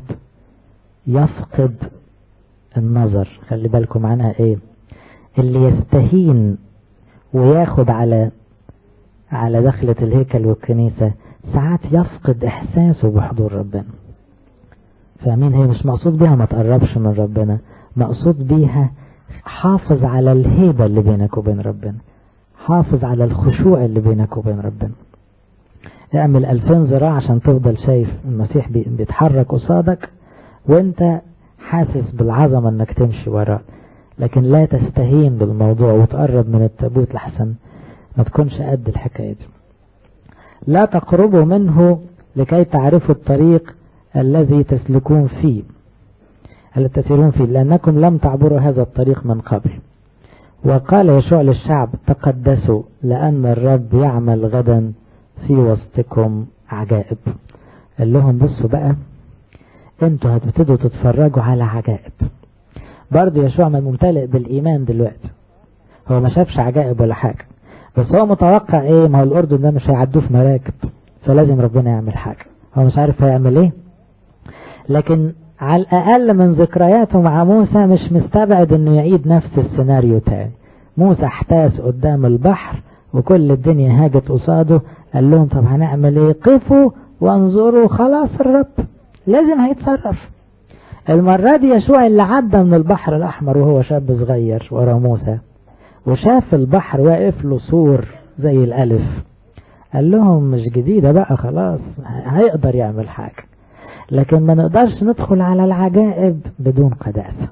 يفقد النظر خلي بالكم معناها ايه اللي يستهين وياخد على على دخلة الهيكل والكنيسة ساعات يفقد احساسه بحضور ربنا فاهمين هي مش مقصود بيها ما تقربش من ربنا مقصود بيها حافظ على الهيبة اللي بينك وبين ربنا حافظ على الخشوع اللي بينك وبين ربنا اعمل ألفين ذراع عشان تفضل شايف المسيح بيتحرك قصادك وانت حاسس بالعظمة انك تمشي وراه لكن لا تستهين بالموضوع وتقرب من التابوت لحسن ما تكونش قد الحكاية دي لا تقربوا منه لكي تعرفوا الطريق الذي تسلكون فيه التي تسيرون فيه لأنكم لم تعبروا هذا الطريق من قبل وقال يشوع للشعب تقدسوا لأن الرب يعمل غدا في وسطكم عجائب قال لهم بصوا بقى انتوا هتبتدوا تتفرجوا على عجائب برضه يشوع ما ممتلئ بالإيمان دلوقتي هو ما شافش عجائب ولا حاجة بس هو متوقع ايه ما هو الأردن ده مش هيعدوه في مراكب فلازم ربنا يعمل حاجة هو مش عارف هيعمل ايه لكن على الأقل من ذكرياته مع موسى مش مستبعد انه يعيد نفس السيناريو تاني موسى احتاس قدام البحر وكل الدنيا هاجت قصاده قال لهم طب هنعمل ايه قفوا وانظروا خلاص الرب لازم هيتصرف المرة دي يشوع اللي عدى من البحر الأحمر وهو شاب صغير ورا موسى وشاف البحر واقف له سور زي الألف قال لهم مش جديدة بقى خلاص هيقدر يعمل حاجة لكن ما نقدرش ندخل على العجائب بدون قداسة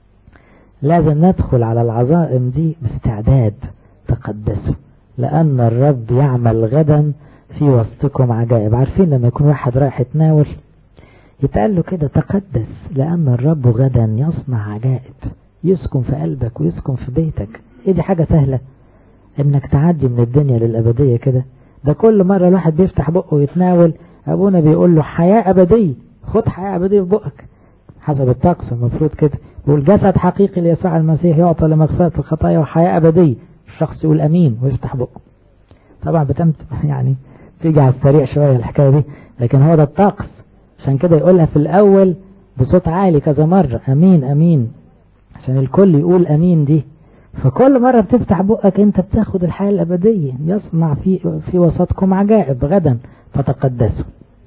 لازم ندخل على العظائم دي باستعداد تقدسوا لأن الرب يعمل غدا في وسطكم عجائب عارفين لما يكون واحد رايح يتناول يتقال له كده تقدس لأن الرب غدا يصنع عجائب يسكن في قلبك ويسكن في بيتك ايه دي حاجة سهلة انك تعدي من الدنيا للأبدية كده ده كل مرة الواحد بيفتح بقه ويتناول أبونا بيقول له حياة أبدية خد حياة أبدية في بقك حسب الطقس المفروض كده يقول جسد حقيقي ليسوع المسيح يعطى لمغفرة الخطايا وحياة أبدية الشخص يقول أمين ويفتح بقه طبعا بتمت يعني تيجي على السريع شوية الحكاية دي لكن هو ده الطقس عشان كده يقولها في الأول بصوت عالي كذا مرة أمين أمين عشان الكل يقول أمين دي فكل مرة بتفتح بقك انت بتاخد الحياة الأبدية يصنع في, في وسطكم عجائب غدا فتقدسوا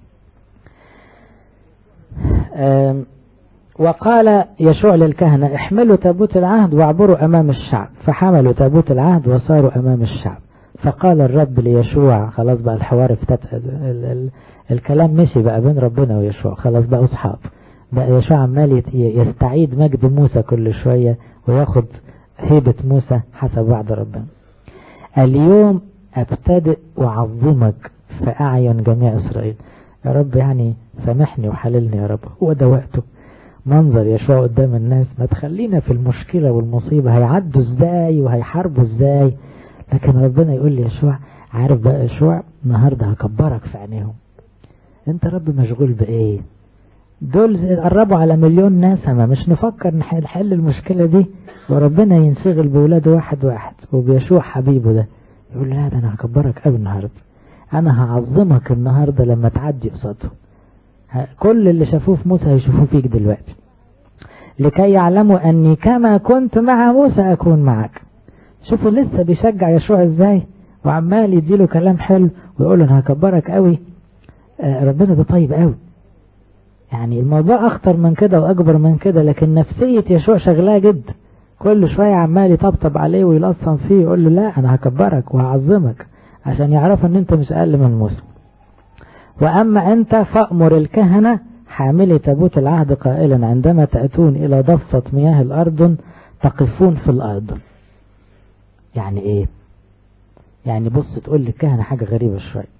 وقال يشوع للكهنة احملوا تابوت العهد واعبروا أمام الشعب فحملوا تابوت العهد وصاروا أمام الشعب فقال الرب ليشوع خلاص بقى الحوار افتتح ال ال ال الكلام مشي بقى بين ربنا ويشوع خلاص بقى أصحاب بقى يشوع عمال يستعيد مجد موسى كل شوية وياخد هيبة موسى حسب وعد ربنا اليوم ابتدئ أعظمك في أعين جميع إسرائيل يا رب يعني سامحني وحللني يا رب هو ده وقته منظر يشوع قدام الناس ما تخلينا في المشكلة والمصيبة هيعدوا ازاي وهيحاربوا ازاي لكن ربنا يقول لي يشوع عارف بقى يشوع النهاردة هكبرك في عينيهم انت رب مشغول بايه دول قربوا على مليون ناس ما مش نفكر نحل المشكلة دي وربنا ينشغل بولاده واحد واحد وبيشوع حبيبه ده يقول لا ده انا هكبرك قوي النهاردة انا هعظمك النهاردة لما تعدي قصادهم كل اللي شافوه في موسى هيشوفوه فيك دلوقتي لكي يعلموا اني كما كنت مع موسى اكون معك شوفوا لسه بيشجع يشوع ازاي وعمال يديله كلام حلو ويقول له انا هكبرك قوي آه ربنا ده طيب قوي يعني الموضوع اخطر من كده واكبر من كده لكن نفسية يشوع شغلاه جدا كل شوية عمال يطبطب عليه ويلصم فيه يقول له لا انا هكبرك وهعظمك عشان يعرفوا ان انت مش اقل من موسى واما انت فامر الكهنة حاملي تابوت العهد قائلا عندما تأتون الى ضفة مياه الاردن تقفون في الاردن يعني ايه يعني بص تقول للكهنة حاجة غريبة شوية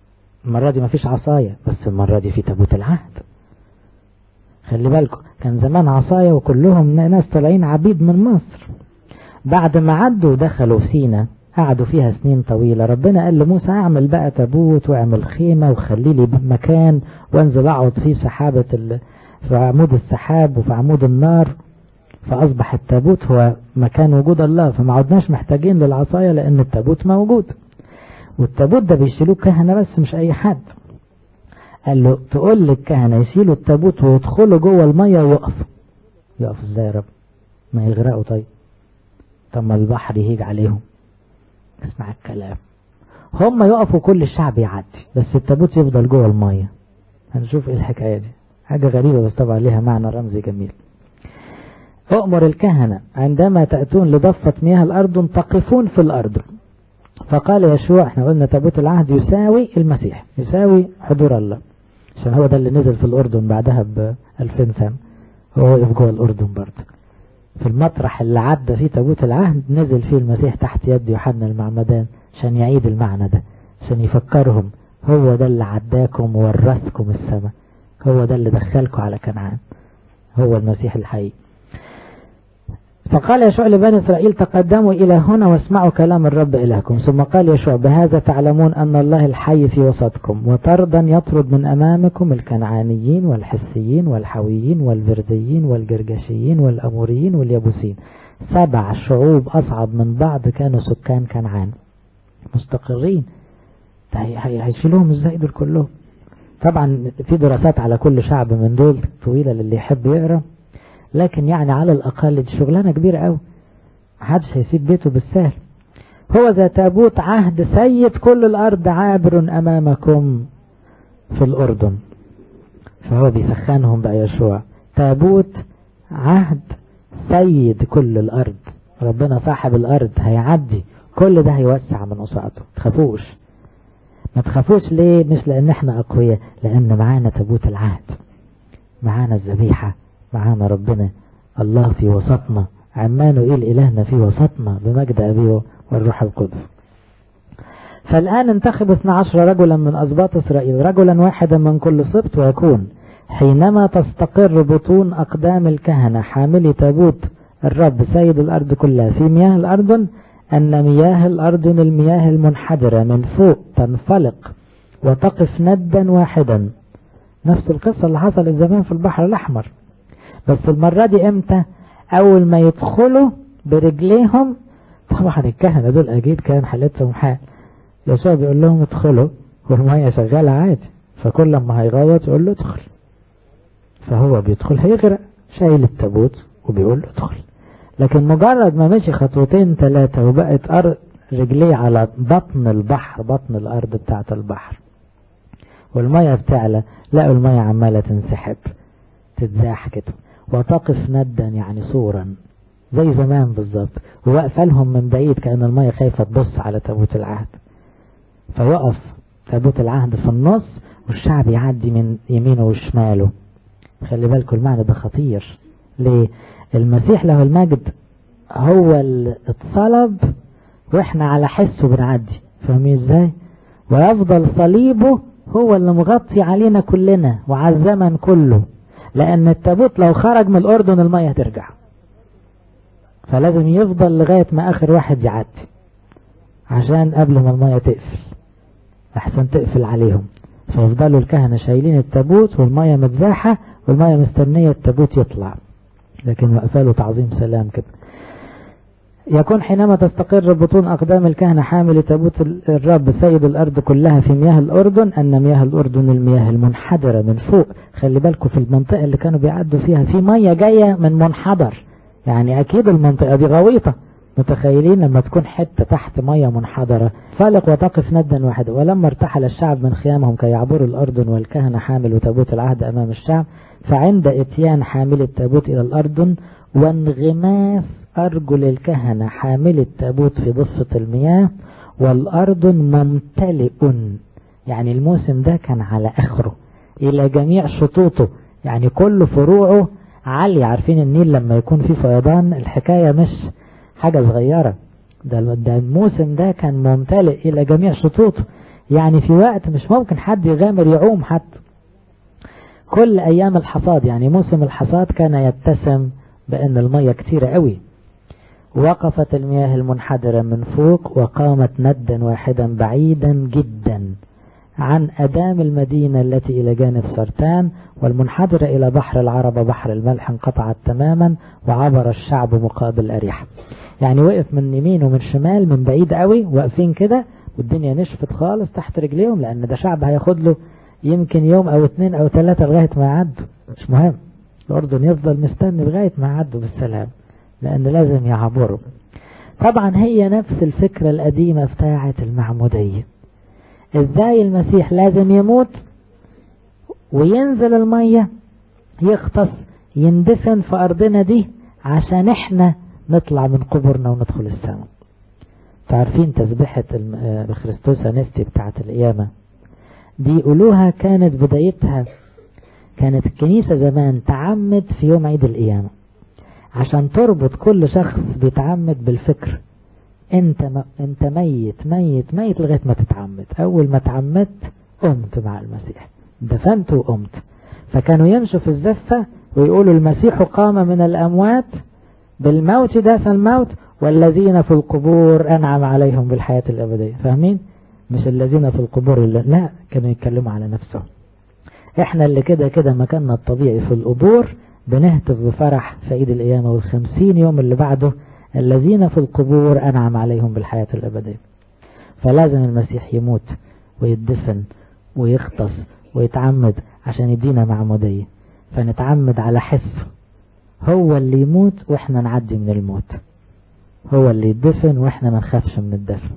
المرة دي مفيش عصاية بس المرة دي في تابوت العهد خلي بالكم كان زمان عصاية وكلهم ناس طالعين عبيد من مصر بعد ما عدوا ودخلوا في سينا قعدوا فيها سنين طويلة ربنا قال لموسى اعمل بقى تابوت واعمل خيمة وخلي لي مكان وانزل اقعد فيه سحابة ال... في عمود السحاب وفي عمود النار فأصبح التابوت هو مكان وجود الله فما عدناش محتاجين للعصاية لأن التابوت موجود والتابوت ده بيشيلوه كهنة بس مش أي حد قال له تقول للكهنة يشيلوا التابوت ويدخلوا جوه المية ويقفوا يقف ازاي يا رب ما يغرقوا طيب طب ما البحر يهيج عليهم اسمع الكلام هم يقفوا كل الشعب يعدي بس التابوت يفضل جوه المية هنشوف ايه الحكاية دي حاجة غريبة بس طبعا ليها معنى رمزي جميل أؤمر الكهنة عندما تأتون لضفة مياه الأرض تقفون في الأرض فقال يشوع احنا قلنا تابوت العهد يساوي المسيح يساوي حضور الله عشان هو ده اللي نزل في الأردن بعدها ب 2000 سنة هو وقف جوه الأردن برضه في المطرح اللي عدى فيه تابوت العهد نزل فيه المسيح تحت يد يوحنا المعمدان عشان يعيد المعنى ده عشان يفكرهم هو ده اللي عداكم وورثكم السماء هو ده اللي دخلكم على كنعان هو المسيح الحقيقي فقال يشوع لبني إسرائيل تقدموا إلى هنا واسمعوا كلام الرب إلهكم ثم قال يشوع بهذا تعلمون أن الله الحي في وسطكم وطردا يطرد من أمامكم الكنعانيين والحسيين والحويين والبرزيين والجرجشيين والأموريين واليبوسين سبع شعوب أصعب من بعض كانوا سكان كنعان مستقرين هيشيلوهم ازاي دول كلهم طبعا في دراسات على كل شعب من دول طويلة للي يحب يقرأ لكن يعني على الأقل دي شغلانة كبيرة قوي محدش هيسيب بيته بالسهل هو ذا تابوت عهد سيد كل الأرض عابر أمامكم في الأردن فهو بيسخنهم بقى يشوع تابوت عهد سيد كل الأرض ربنا صاحب الأرض هيعدي كل ده هيوسع من قصاده تخافوش ما تخافوش ليه مش لأن احنا أقوياء لأن معانا تابوت العهد معانا الذبيحة معانا ربنا الله في وسطنا عمانوئيل إلهنا في وسطنا بمجد أبيه والروح القدس فالآن انتخب 12 رجلا من أسباط إسرائيل رجلا واحدا من كل سبط ويكون حينما تستقر بطون أقدام الكهنة حاملي تابوت الرب سيد الأرض كلها في مياه الأردن أن مياه الأردن المياه المنحدرة من فوق تنفلق وتقف ندا واحدا نفس القصة اللي حصلت زمان في البحر الأحمر بس المرة دي امتى اول ما يدخلوا برجليهم طبعا الكهنة دول اكيد كان حالتهم حال يسوع بيقول لهم ادخلوا والمية شغالة عادي فكل ما هيغوط يقول له ادخل فهو بيدخل هيغرق شايل التابوت وبيقول له ادخل لكن مجرد ما مشي خطوتين ثلاثة وبقت أرض رجليه على بطن البحر بطن الأرض بتاعت البحر والمية بتعلى لقوا المية عمالة تنسحب تتزاح كده وتقف ندا يعني صورا زي زمان بالظبط وواقفه لهم من بعيد كأن المية خايفة تبص على تابوت العهد فوقف تابوت العهد في النص والشعب يعدي من يمينه وشماله خلي بالكم المعنى ده خطير ليه المسيح له المجد هو اللي اتصلب واحنا على حسه بنعدي فاهمين ازاي ويفضل صليبه هو اللي مغطي علينا كلنا وعلى الزمن كله لأن التابوت لو خرج من الأردن المية ترجع فلازم يفضل لغاية ما آخر واحد يعدي عشان قبل ما المية تقفل أحسن تقفل عليهم فيفضلوا الكهنة شايلين التابوت والمية متزاحة والمية مستنية التابوت يطلع لكن وقفاله تعظيم سلام كده يكون حينما تستقر بطون أقدام الكهنة حامل تابوت الرب سيد الأرض كلها في مياه الأردن أن مياه الأردن المياه المنحدرة من فوق خلي بالكم في المنطقة اللي كانوا بيعدوا فيها في مية جاية من منحدر يعني أكيد المنطقة دي غويطة متخيلين لما تكون حتة تحت مية منحدرة فالق وتقف ندا واحدا ولما ارتحل الشعب من خيامهم كي يعبروا الأردن والكهنة حامل تابوت العهد أمام الشعب فعند اتيان حامل التابوت إلى الأردن وانغماس أرجل الكهنة حامل التابوت في ضفة المياه والأرض ممتلئ يعني الموسم ده كان على آخره إلى جميع شطوطه يعني كل فروعه عالية عارفين النيل لما يكون فيه فيضان الحكاية مش حاجة صغيرة ده, ده الموسم ده كان ممتلئ إلى جميع شطوطه يعني في وقت مش ممكن حد يغامر يعوم حتى كل أيام الحصاد يعني موسم الحصاد كان يتسم بأن المية كتيرة قوي وقفت المياه المنحدرة من فوق وقامت ندا واحدا بعيدا جدا عن أدام المدينة التي إلى جانب سرتان والمنحدرة إلى بحر العربة بحر الملح انقطعت تماما وعبر الشعب مقابل أريحة يعني وقف من يمين ومن شمال من بعيد قوي واقفين كده والدنيا نشفت خالص تحت رجليهم لأن ده شعب هياخد له يمكن يوم أو اتنين أو ثلاثة لغاية ما يعدوا مش مهم الأردن يفضل مستني لغاية ما يعدوا بالسلام لأن لازم يعبروا طبعا هي نفس الفكرة القديمة بتاعة المعمودية ازاي المسيح لازم يموت وينزل المية يغطس يندفن في أرضنا دي عشان احنا نطلع من قبورنا وندخل السماء تعرفين تسبحة بخريستوس نستي بتاعة القيامة دي يقولوها كانت بدايتها كانت الكنيسة زمان تعمد في يوم عيد القيامة عشان تربط كل شخص بيتعمد بالفكر انت م... انت ميت ميت ميت لغايه ما تتعمد اول ما تعمدت قمت مع المسيح دفنت وقمت فكانوا يمشوا في الزفه ويقولوا المسيح قام من الاموات بالموت داس الموت والذين في القبور انعم عليهم بالحياه الابديه فاهمين مش الذين في القبور اللي لا كانوا يتكلموا على نفسهم احنا اللي كده كده مكاننا الطبيعي في القبور بنهتف بفرح في عيد القيامه والخمسين يوم اللي بعده الذين في القبور أنعم عليهم بالحياة الأبدية فلازم المسيح يموت ويدفن ويغطس ويتعمد عشان يدينا معمودية فنتعمد على حس هو اللي يموت واحنا نعدي من الموت هو اللي يدفن واحنا ما نخافش من الدفن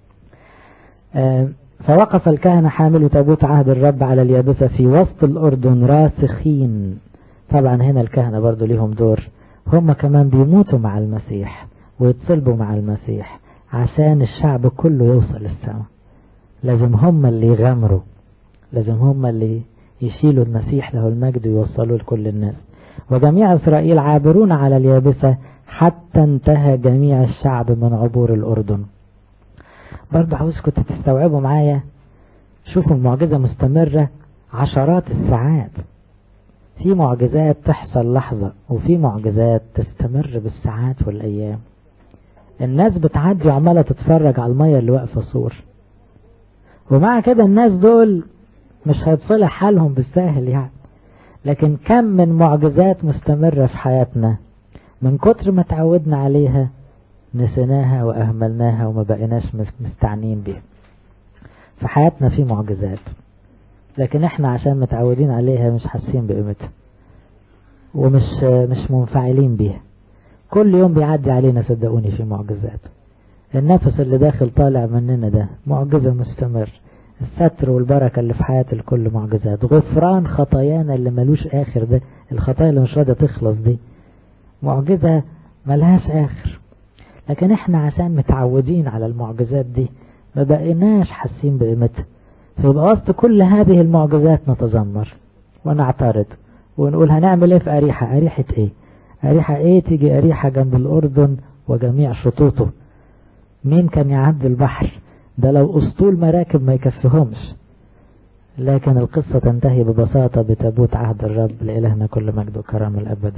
فوقف الكهنة حامل تابوت عهد الرب على اليابسة في وسط الأردن راسخين طبعا هنا الكهنة برضو ليهم دور هم كمان بيموتوا مع المسيح ويتصلبوا مع المسيح عشان الشعب كله يوصل السماء لازم هم اللي يغامروا لازم هم اللي يشيلوا المسيح له المجد ويوصلوا لكل الناس وجميع إسرائيل عابرون على اليابسة حتى انتهى جميع الشعب من عبور الأردن برضه عاوزكم تستوعبوا معايا شوفوا المعجزة مستمرة عشرات الساعات في معجزات تحصل لحظة وفي معجزات تستمر بالساعات والأيام الناس بتعدي وعمالة تتفرج على المية اللي واقفة صور ومع كده الناس دول مش هيتصلح حالهم بالساهل يعني لكن كم من معجزات مستمرة في حياتنا من كتر ما تعودنا عليها نسيناها وأهملناها وما بقيناش مستعنين بيها في حياتنا في معجزات لكن احنا عشان متعودين عليها مش حاسين بقيمتها ومش مش منفعلين بيها كل يوم بيعدي علينا صدقوني في معجزات النفس اللي داخل طالع مننا ده معجزة مستمر الستر والبركة اللي في حياة الكل معجزات غفران خطايانا اللي ملوش آخر ده الخطايا اللي مش راضية تخلص دي معجزة ملهاش آخر لكن احنا عشان متعودين على المعجزات دي ما بقيناش حاسين بقيمتها فيبقى وسط كل هذه المعجزات نتذمر ونعترض ونقول هنعمل ايه في أريحة أريحة ايه أريحة ايه تيجي أريحة جنب الأردن وجميع شطوطه مين كان يعدي البحر ده لو أسطول مراكب ما يكفيهمش لكن القصة تنتهي ببساطة بتابوت عهد الرب لإلهنا كل مجد وكرم الأبد